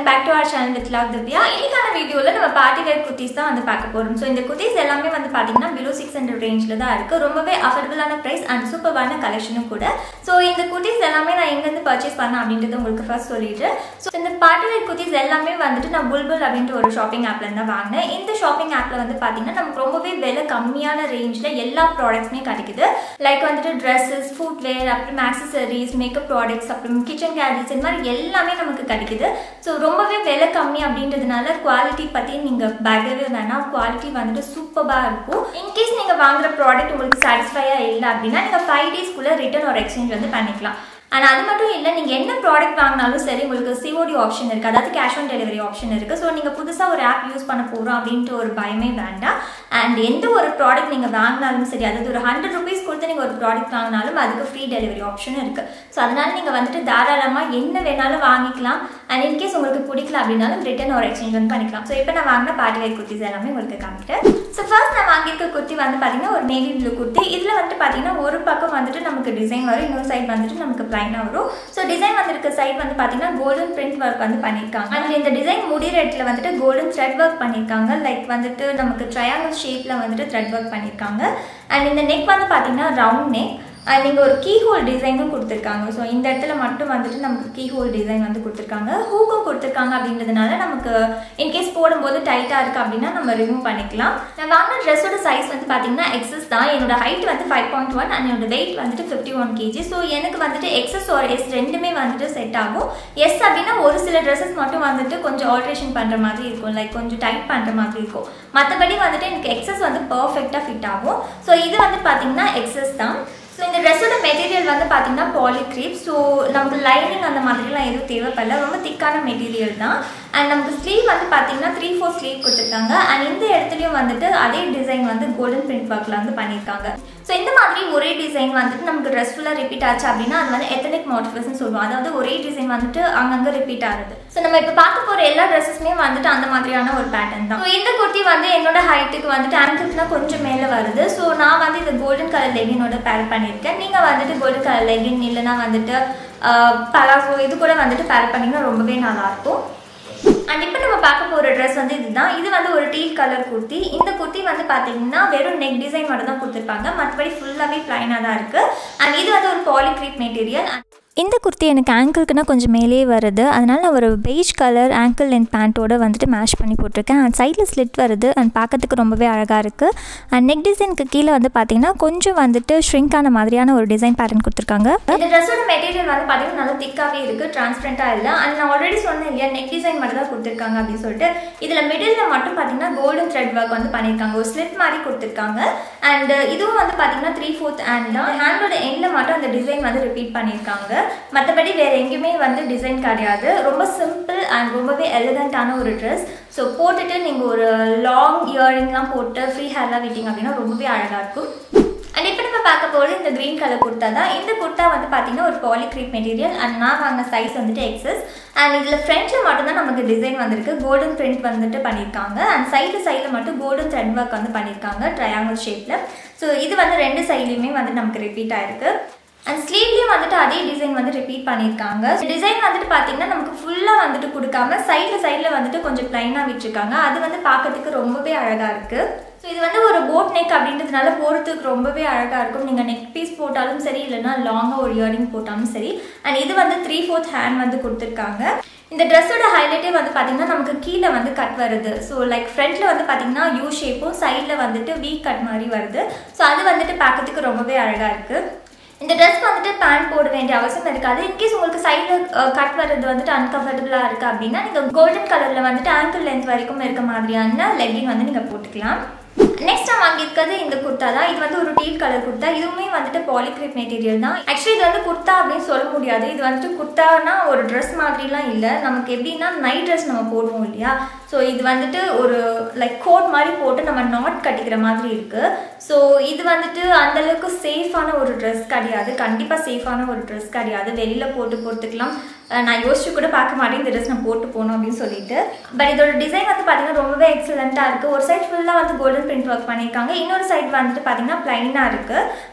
back to our channel with love Divya இன்னைக்கான வீடியோவில் நம்ம பார்ட்டி வேர் குர்த்திஸ் தான் வந்து பார்க்க போகிறோம் ஸோ இந்த குர்த்திஸ் எல்லாமே வந்து பார்த்தீங்கன்னா பிலோ சிக்ஸ் ஹண்ட்ரட் ரேஞ்சில் தான் இருக்குது ரொம்பவே அஃபர்டபுளான ப்ரைஸ் அண்ட் சூப்பரான கலெக்ஷனும் கூட ஸோ இந்த குர்த்திஸ் எல்லாமே நான் எங்கேருந்து பர்ச்சேஸ் பண்ணேன் அப்படின்றது உங்களுக்கு ஃபர்ஸ்ட் சொல்லிடுறேன் ஸோ இந்த பார்ட்டி வேர் குர்த்திஸ் எல்லாமே வந்துட்டு நான் புல்புல் அப்படின்ற ஒரு ஷாப்பிங் ஆப்ல தான் வாங்கினேன் இந்த ஷாப்பிங் ஆப்பில் வந்து பார்த்தீங்கன்னா நமக்கு ரொம்பவே விலை கம்மியான ரேஞ்சில் எல்லா ப்ராடக்ட்ஸுமே கிடைக்குது லைக் வந்துட்டு ட்ரெஸ்ஸஸ் ஃபுட்வேர் அப்புறம் ஆக்சசரிஸ் மேக்கப் ப்ராடக்ட்ஸ் அப்புறம் கிச்சன் கேஜெட்ஸ் இந்த மாதிரி எல்லாமே நமக்கு கிடைக்குது ஸோ ரொம்பவே விலை கம்மி அப்படின்றதுனால குவாலிட்டி பற்றி நீங்கள் பயப்படவே வேணாம் குவாலிட்டி வந்துட்டு சூப்பராக இருக்கும் இன்கேஸ் நீங்கள் வாங்குற ப்ராடக்ட் உங்களுக்கு சாட்டிஸ்ஃபையாக இல்லை அப்படின்னா நீங்கள் ஃபைவ் டேஸ்க்குள்ளே ரிட்டர்ன் ஒரு எக்ஸ்சேஞ்ச் வந்து பண்ணிக்கலாம் அண்ட் அது மட்டும் இல்லை நீங்கள் என்ன ப்ராடக்ட் வாங்கினாலும் சரி உங்களுக்கு சிஓடி ஆப்ஷன் இருக்குது அதாவது கேஷ் ஆன் டெலிவரி ஆப்ஷன் இருக்குது ஸோ நீங்கள் புதுசாக ஒரு ஆப் யூஸ் பண்ண போகிறோம் அப்படின்ட்டு ஒரு பயமே வேண்டாம் அண்ட் எந்த ஒரு ப்ராடக்ட் நீங்கள் வாங்கினாலும் சரி அதாவது ஒரு ஹண்ட்ரட் ருபீஸ் கொடுத்து நீங்கள் ஒரு ப்ராடக்ட் வாங்கினாலும் அதுக்கு ஃப்ரீ டெலிவரி ஆப்ஷனும் இருக்குது ஸோ அதனால் நீங்கள் வந்துட்டு தாராளமாக என்ன வேணாலும் வாங்கிக்கலாம் அண்ட் இன்கேஸ் உங்களுக்கு பிடிக்கல அப்படின்னாலும் ரிட்டன் ஒரு எக்ஸ்சேஞ்ச் வந்து பண்ணிக்கலாம் ஸோ இப்போ நான் வாங்கின பார்ட்டி வேர் குர்த்திஸ் எல்லாமே உங்களுக்கு காமிக்கிறேன் ஸோ ஃபர்ஸ்ட் நான் வாங்கியிருக்க குர்த்தி வந்து பார்த்தீங்கன்னா ஒரு நேவி ப்ளூ குர்த்தி இதில் வந்துட்டு பார்த்தீங்கன்னா ஒரு பக்கம் வந்துட்டு நமக்கு டிசைன் வரும் இன்னொரு சைடு வந்துட்டு நமக்கு ப்ளைனாக வரும் ஸோ டிசைன் வந்திருக்க சைடு வந்து பார்த்தீங்கன்னா கோல்டன் பிரிண்ட் ஒர்க் வந்து பண்ணியிருக்காங்க அண்ட் இந்த டிசைன் முடிகிற இடத்துல வந்துட்டு கோல்டன் த்ரெட் ஒர்க் பண்ணியிருக்காங்க லைக் வந்துட்டு நமக்கு ட்ரையாங்கிள் ஷேப்பில் வந்துட்டு த்ரெட் ஒர்க் பண்ணியிருக்காங்க அண்ட் இந்த நெக் வந்து பார்த்தீங்கன்னா ரவுண்ட் நெக் அண்ட் இங்கே ஒரு கீ ஹோல் டிசைனும் கொடுத்துருக்காங்க ஸோ இந்த இடத்துல மட்டும் வந்துட்டு நமக்கு கீ ஹோல் டிசைன் வந்து கொடுத்துருக்காங்க ஹூக்கும் கொடுத்துருக்காங்க அப்படின்றதுனால நமக்கு இன்கேஸ் போடும்போது டைட்டாக இருக்குது அப்படின்னா நம்ம ரிமூவ் பண்ணிக்கலாம் நான் வாங்கின ட்ரெஸ்ஸோட சைஸ் வந்து பார்த்தீங்கன்னா எக்ஸஸ் தான் என்னோட ஹைட் வந்து ஃபைவ் பாயிண்ட் ஒன் அண்ட் என்னோட வெயிட் வந்துட்டு ஃபிஃப்டி ஒன் கேஜி ஸோ எனக்கு வந்துட்டு எக்ஸஸ் ஒரு எஸ் ரெண்டுமே வந்துட்டு செட் ஆகும் எஸ் அப்படின்னா ஒரு சில ட்ரெஸ்ஸஸ் மட்டும் வந்துட்டு கொஞ்சம் ஆல்ட்ரேஷன் பண்ணுற மாதிரி இருக்கும் லைக் கொஞ்சம் டைட் பண்ணுற மாதிரி இருக்கும் மற்றபடி வந்துட்டு எனக்கு எக்ஸஸ் வந்து பர்ஃபெக்டாக ஃபிட் ஆகும் ஸோ இது வந்து பார்த்தீங்கன்னா எக்ஸஸ் தான் ஸோ இந்த ட்ரெஸ்ஸோட மெட்டீரியல் வந்து பார்த்தீங்கன்னா பாலிக்ரீப் ஸோ நமக்கு லைனிங் அந்த மாதிரிலாம் எதுவும் தேவைப்படல ரொம்ப திக்கான மெட்டீரியல் தான் அண்ட் நமக்கு ஸ்லீவ் வந்து பார்த்தீங்கன்னா த்ரீ ஃபோர் ஸ்லீவ் கொடுத்துருக்காங்க அண்ட் இந்த இடத்துலையும் வந்துட்டு அதே டிசைன் வந்து கோல்டன் பிரிண்ட் ஒர்க்கில் வந்து பண்ணியிருக்காங்க ஸோ இந்த மாதிரி ஒரே டிசைன் வந்துட்டு நமக்கு ட்ரெஸ் ஃபுல்லாக ரிப்பீட் ஆச்சு அப்படின்னா அது வந்து எத்தனிக் மோட்டிஃபஸ்ன்னு சொல்லுவோம் அதாவது ஒரே டிசைன் வந்துட்டு அங்கங்கே ரிப்பீட் ஆகுது ஸோ நம்ம இப்போ பார்க்க போகிற எல்லா ட்ரெஸ்ஸஸுமே வந்துட்டு அந்த மாதிரியான ஒரு பேட்டர்ன் தான் ஸோ இந்த குர்த்தி வந்து என்னோட ஹைட்டுக்கு வந்துட்டு ஆங்கிள்னா கொஞ்சம் மேலே வருது ஸோ நான் வந்து இந்த கோல்டன் கலர் லெகினோட பேர் பண்ணியிருக்கேன் நீங்கள் வந்துட்டு கோல்டன் கலர் லெகின் இல்லைன்னா வந்துட்டு பலாசோ இது கூட வந்துட்டு பேர் பண்ணிங்கன்னா ரொம்பவே நல்லாயிருக்கும் அண்ட் இப்போ நம்ம பார்க்க போகிற ட்ரெஸ் வந்து இதுதான் இது வந்து ஒரு டீ கலர் குர்த்தி இந்த குர்த்தி வந்து பார்த்தீங்கன்னா வெறும் நெக் டிசைன் மட்டும் தான் கொடுத்துருப்பாங்க மற்றபடி ஃபுல்லாகவே ப்ளைனாக தான் இருக்குது அண்ட் இது வந்து ஒரு பாலிக்ரீப் மெட்டீரியல் இந்த குர்த்தி எனக்கு ஆங்கிள்க்குனா கொஞ்சம் மேலே வருது அதனால் நான் ஒரு பெய்ஜ் கலர் ஆங்கிள் லென்த் பேண்ட்டோட வந்துட்டு மேஷ் பண்ணி போட்டிருக்கேன் அண்ட் சைடில் ஸ்லிட் வருது அண்ட் பார்க்கறதுக்கு ரொம்பவே அழகாக இருக்குது அண்ட் நெக் டிசைனுக்கு கீழே வந்து பார்த்தீங்கன்னா கொஞ்சம் வந்துட்டு ஷ்ரிங்கான மாதிரியான ஒரு டிசைன் பேட்டர்ன் கொடுத்துருக்காங்க இந்த ட்ரெஸ்ஸோட மெட்டீரியல் வந்து பார்த்தீங்கன்னா நல்லா திக்காகவே இருக்குது டிரான்ஸ்பரண்ட்டாக இல்லை அண்ட் நான் ஆல்ரெடி சொன்னேன் இல்லையா நெக் டிசைன் மட்டும் தான் கொடுத்துருக்காங்க அப்படின்னு சொல்லிட்டு இதில் மிடில் மட்டும் பார்த்தீங்கன்னா கோல்டன் த்ரெட் ஒர்க் வந்து பண்ணியிருக்காங்க ஒரு ஸ்லிட் மாதிரி கொடுத்துருக்காங்க அண்ட் இதுவும் வந்து பார்த்தீங்கன்னா த்ரீ ஃபோர்த் ஹேண்ட் தான் ஹேண்டோட எண்டில் மட்டும் அந்த டிசைன் வந்து ரிப்பீட் பண்ணியிருக்காங்க மற்றபடி வேறு எங்கேயுமே வந்து டிசைன் கிடையாது ரொம்ப சிம்பிள் அண்ட் ரொம்பவே எலிகண்ட்டான ஒரு ட்ரெஸ் ஸோ போட்டுட்டு நீங்கள் ஒரு லாங் இயரிங்லாம் போட்டு ஃப்ரீ ஹேர்லாம் விட்டீங்க அப்படின்னா ரொம்பவே அழகாக இருக்கும் அண்ட் இப்போ நம்ம பார்க்க போகிறது இந்த க்ரீன் கலர் குர்த்தா தான் இந்த குர்த்தா வந்து பார்த்தீங்கன்னா ஒரு பாலிக்ரீப் மெட்டீரியல் அண்ட் நான் வாங்கின சைஸ் வந்துட்டு எக்ஸஸ் அண்ட் இதில் ஃப்ரண்ட்டில் மட்டும்தான் நமக்கு டிசைன் வந்திருக்கு கோல்டன் பிரிண்ட் வந்துட்டு பண்ணியிருக்காங்க அண்ட் சைடு சைடில் மட்டும் கோல்டன் த்ரெட் ஒர்க் வந்து பண்ணியிருக்காங்க ட்ரையாங்கிள் ஷேப்பில் ஸோ இது வந்து ரெண்டு சைட்லேயுமே வந்து நமக்கு ரிப்பீட் ஆயிருக்கு அண்ட் ஸ்லீவ்லேயும் வந்துட்டு அதே டிசைன் வந்து ரிப்பீட் பண்ணியிருக்காங்க டிசைன் வந்துட்டு பார்த்தீங்கன்னா நமக்கு ஃபுல்லாக வந்துட்டு கொடுக்காம சைடில் சைடில் வந்துட்டு கொஞ்சம் ப்ளைனாக விட்டுருக்காங்க அது வந்து பார்க்கறதுக்கு ரொம்பவே அழகாக இருக்குது ஸோ இது வந்து ஒரு போட் நெக் அப்படின்றதுனால போகிறதுக்கு ரொம்பவே அழகாக இருக்கும் நீங்கள் நெக் பீஸ் போட்டாலும் சரி இல்லைனா லாங்காக ஒரு இயரிங் போட்டாலும் சரி அண்ட் இது வந்து த்ரீ ஃபோர்த் ஹேண்ட் வந்து கொடுத்துருக்காங்க இந்த ட்ரெஸ்ஸோட ஹைலைட்டே வந்து பார்த்தீங்கன்னா நமக்கு கீழே வந்து கட் வருது ஸோ லைக் ஃப்ரண்ட்டில் வந்து பார்த்தீங்கன்னா யூ ஷேப்பும் சைடில் வந்துட்டு வீ கட் மாதிரி வருது ஸோ அது வந்துட்டு பார்க்கறதுக்கு ரொம்பவே அழகாக இருக்குது இந்த ட்ரெஸ் வந்துட்டு பேண்ட் போட வேண்டிய அவசியம் இருக்காது இன்கேஸ் உங்களுக்கு சைடில் கட் வர்றது வந்துட்டு அன்கம்ஃபர்டபுளாக இருக்குது அப்படின்னா நீங்கள் கோல்டன் கலரில் வந்துட்டு ஆங்கிள் லென்த் வரைக்கும் இருக்க மாதிரியான லெகின் வந்து நீங்கள் போட்டுக்கலாம் நெக்ஸ்ட் நான் வாங்கியிருக்கிறது இந்த குர்த்தா தான் இது வந்து ஒரு டீல் கலர் குர்த்தா இதுவுமே வந்துட்டு பாலிக்ரேப் மெட்டீரியல் தான் ஆக்சுவலி இது வந்து குர்த்தா அப்படின்னு சொல்ல முடியாது இது வந்துட்டு குர்த்தானா ஒரு ட்ரெஸ் மாதிரிலாம் இல்லை நமக்கு எப்படின்னா நைட் ட்ரெஸ் நம்ம போடுவோம் இல்லையா ஸோ இது வந்துட்டு ஒரு லைக் கோட் மாதிரி போட்டு நம்ம நாட் கட்டிக்கிற மாதிரி இருக்குது ஸோ இது வந்துட்டு அந்தளவுக்கு சேஃபான ஒரு ட்ரெஸ் கிடையாது கண்டிப்பாக சேஃபான ஒரு ட்ரெஸ் கிடையாது வெளியில் போட்டு போகிறதுக்கெலாம் நான் யோசிச்சு கூட பார்க்க மாட்டேன் இந்த ட்ரெஸ் நான் போட்டு போகணும் அப்படின்னு சொல்லிட்டு பட் இதோட டிசைன் வந்து பார்த்தீங்கன்னா ரொம்பவே எக்ஸலண்ட்டாக இருக்குது ஒரு சைட் ஃபுல்லாக வந்து கோல்டன் பிரிண்ட் ஒர்க் பண்ணியிருக்காங்க இன்னொரு சைட் வந்துட்டு பார்த்தீங்கன்னா ப்ளைனாக இருக்குது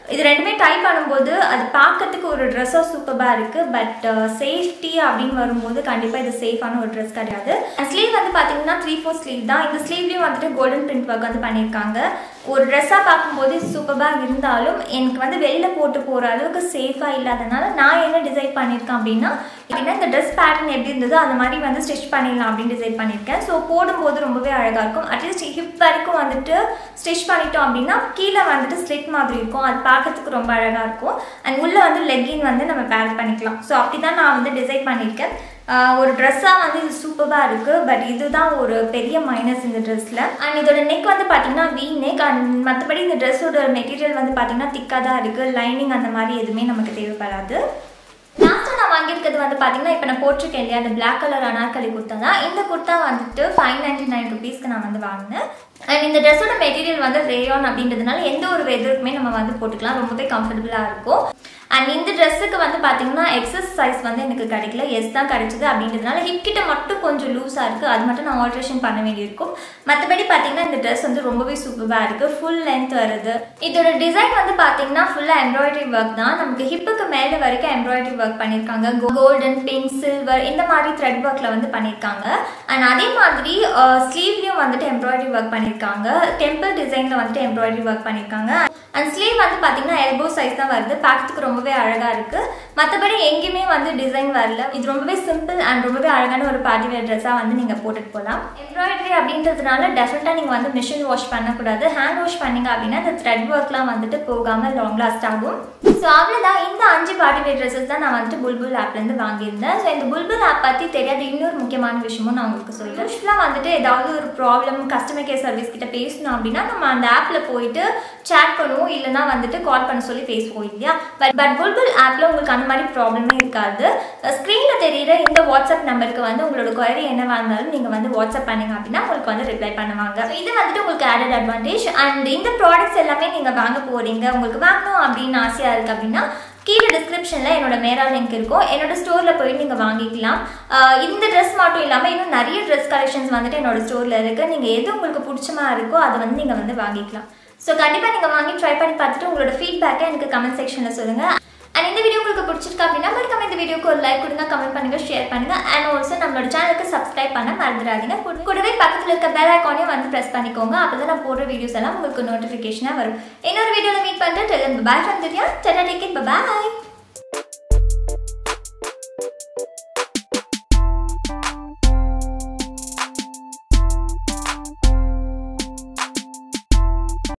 இது ரெண்டுமே ட்ரை பண்ணும்போது அது பார்க்கறதுக்கு ஒரு ட்ரெஸ்ஸாக சூப்பராக இருக்குது பட் சேஃப்டி அப்படின்னு வரும்போது கண்டிப்பாக இது சேஃபான ஒரு ட்ரெஸ் கிடையாது ஸ்லீவ் வந்து பார்த்தீங்கன்னா த்ரீ ஃபோர் ஸ்லீவ் தான் இந்த ஸ்லீவ்லேயும் வந்துட்டு கோல்டன் பிரிண்ட் ஒர்க் வந்து பண்ணியிருக்காங்க ஒரு ட்ரெஸ்ஸாக பார்க்கும்போது சூப்பராக இருந்தாலும் எனக்கு வந்து வெளியில் போட்டு போகிற அளவுக்கு சேஃபாக இல்லாதனால நான் என்ன டிசைட் பண்ணியிருக்கேன் அப்படின்னா அப்படின்னா இந்த ட்ரெஸ் பேட்டர்ன் எப்படி இருந்ததோ அந்த மாதிரி வந்து ஸ்டிச் பண்ணிடலாம் அப்படின்னு டிசைட் பண்ணியிருக்கேன் ஸோ போடும்போது ரொம்பவே அழகாக இருக்கும் அட்லீஸ்ட் ஹிப் வரைக்கும் வந்துட்டு ஸ்டிச் பண்ணிட்டோம் அப்படின்னா கீழே வந்துட்டு ஸ்லிட் மாதிரி இருக்கும் அது பார்க்கறதுக்கு ரொம்ப அழகாக இருக்கும் அண்ட் உள்ளே வந்து லெக்கின் வந்து நம்ம பேர் பண்ணிக்கலாம் ஸோ அப்படி தான் நான் வந்து டிசைட் பண்ணியிருக்கேன் ஒரு ட்ரெஸ்ஸாக வந்து இது சூப்பராக இருக்குது பட் இதுதான் ஒரு பெரிய மைனஸ் இந்த ட்ரெஸ்ஸில் அண்ட் இதோட நெக் வந்து பார்த்தீங்கன்னா வீ நெக் அண்ட் மற்றபடி இந்த ட்ரெஸ்ஸோட மெட்டீரியல் வந்து பார்த்தீங்கன்னா திக்காக தான் இருக்குது லைனிங் அந்த மாதிரி எதுவுமே நமக்கு தேவைப்படாது லாஸ்ட்டாக நான் வாங்கியிருக்கிறது வந்து பார்த்தீங்கன்னா இப்போ நான் போட்டிருக்கேன் இல்லையா அந்த பிளாக் கலர் அனார்கலி குர்த்தா தான் இந்த குர்த்தா வந்துட்டு ஃபைவ் நைன்டி நைன் ருபீஸ்க்கு நான் வந்து வாங்கினேன் அண்ட் இந்த ட்ரெஸ்ஸோட மெட்டீரியல் வந்து ரேயான் அப்படின்றதுனால எந்த ஒரு வெதருக்குமே நம்ம வந்து போட்டுக்கலாம் ரொம்பவே கம்ஃபர்டபுளாக இருக்கும் அண்ட் இந்த ட்ரெஸ்ஸுக்கு வந்து பார்த்தீங்கன்னா எக்ஸஸ் சைஸ் வந்து எனக்கு கிடைக்கல எஸ் தான் கிடைச்சது அப்படின்றதுனால ஹிப் கிட்ட மட்டும் கொஞ்சம் லூஸாக இருக்குது அது மட்டும் நான் ஆல்ட்ரேஷன் பண்ண வேண்டியிருக்கும் மற்றபடி பார்த்தீங்கன்னா இந்த ட்ரெஸ் வந்து ரொம்பவே சூப்பராக இருக்குது ஃபுல் லென்த் வருது இதோட டிசைன் வந்து பார்த்தீங்கன்னா ஃபுல்லாக எம்ப்ராய்டரி ஒர்க் தான் நமக்கு ஹிப்புக்கு மேலே வரைக்கும் எம்ப்ராய்டரி ஒர்க் பண்ணியிருக்காங்க கோல்டன் பிங்க் சில்வர் இந்த மாதிரி த்ரெட் ஒர்க்கில் வந்து பண்ணியிருக்காங்க அண்ட் அதே மாதிரி ஸ்லீவ்லேயும் வந்துட்டு எம்ப்ராய்டரி ஒர்க் பண்ணியிருக்காங்க டெம்பிள் டிசைனில் வந்துட்டு எம்ப்ராய்டரி ஒர்க் பண்ணியிருக்காங்க அண்ட் ஸ்லீவ் வந்து பார்த்தீங்கன்னா எல்போ சைஸ் தான் வருது பார்க்கறதுக்கு ரொம்பவே அழகாக இருக்குது மற்றபடி எங்கேயுமே வந்து டிசைன் வரல இது ரொம்பவே சிம்பிள் அண்ட் ரொம்பவே அழகான ஒரு பார்ட்டி வேர் ட்ரெஸ்ஸாக வந்து நீங்கள் போட்டுட்டு போகலாம் எம்ப்ராய்டரி அப்படின்றதுனால டெஃபினட்டாக நீங்கள் வந்து மிஷின் வாஷ் பண்ணக்கூடாது ஹேண்ட் வாஷ் பண்ணீங்க அப்படின்னா இந்த த்ரெட் ஒர்க்லாம் வந்துட்டு போகாமல் லாங் லாஸ்ட் ஆகும் ஸோ அவ்வளோதான் இந்த அஞ்சு பார்ட்டி வேர் ட்ரெஸ்ஸஸ் தான் நான் வந்துட்டு புல்புல் ஆப்லேருந்து வாங்கியிருந்தேன் ஸோ இந்த புல்புல் ஆப் பற்றி தெரியாத இன்னொரு முக்கியமான விஷயமும் நான் உங்களுக்கு சொல்லிட்டேன் யூஸ்வலாக வந்துட்டு ஏதாவது ஒரு ப்ராப்ளம் கஸ்டமர் கேர் சர்வீஸ் கிட்ட பேசணும் அப்படின்னா நம்ம அந்த ஆப்பில் போயிட்டு சேட் பண்ணுவோம் இல்லைனா வந்துட்டு கால் பண்ண சொல்லி பேசுவோம் இல்லையா பட் பட் புல்புல் ஆப்பில் உங்களுக்கு அந்த மாதிரி ப்ராப்ளமே இருக்காது ஸ்க்ரீனில் தெரியிற இந்த வாட்ஸ்அப் நம்பருக்கு வந்து உங்களோட குவரி என்னவா இருந்தாலும் நீங்கள் வந்து வாட்ஸ்அப் பண்ணீங்க அப்படின்னா உங்களுக்கு வந்து ரிப்ளை பண்ணுவாங்க So, இது வந்துட்டு உங்களுக்கு ஆடட் அட்வான்டேஜ் அண்ட் இந்த ப்ராடக்ட்ஸ் எல்லாமே நீங்கள் வாங்க போகிறீங்க உங்களுக்கு வாங்கணும் அப்படின்னு ஆசையாக இருக்குது அப்படின்னா கீழே டிஸ்கிரிப்ஷனில் என்னோட மேரா லிங்க் இருக்கும் என்னோட ஸ்டோரில் போய் நீங்கள் வாங்கிக்கலாம் ஆஹ் இந்த ட்ரெஸ் மட்டும் இல்லாமல் இன்னும் நிறைய ட்ரெஸ் கலெக்ஷன்ஸ் வந்துட்டு என்னோட ஸ்டோரில் இருக்குது நீங்கள் எது உங்களுக்கு பிடிச்சமா இருக்கோ அதை வந்து நீங்கள் வந்து வாங்கிக்கலாம் ஸோ கண்டிப்பாக நீங்கள் வாங்கி ட்ரை பண்ணி பார்த்துட்டு உங்களோட ஃபீட்பேக்கை எனக்கு கமெண்ட் செக்ஷனில் சொல்லுங்கள் அண்ட் இந்த வீடியோ உங்களுக்கு பிடிச்சிருக்கா அப்படின்னா மறக்காம இந்த வீடியோக்கு ஒரு லைக் கொடுங்க கமெண்ட் பண்ணுங்க ஷேர் பண்ணுங்க அண்ட் ஆல்சோ நம்மளோட சேனலுக்கு சப்ஸ்கிரைப் பண்ண மறந்துடாதீங்க கூட- கூடவே பக்கத்தில் இருக்க பெல் ஐக்கானையும் வந்து ப்ரெஸ் பண்ணிக்கோங்க அப்போ தான் நான் போடுற வீடியோஸ் எல்லாம் உங்களுக்கு நோட்டிஃபிகேஷனாக வரும் இன்னொரு வீடியோவில் மீட் பண்ணிட்டு bye from Divya tata take it bye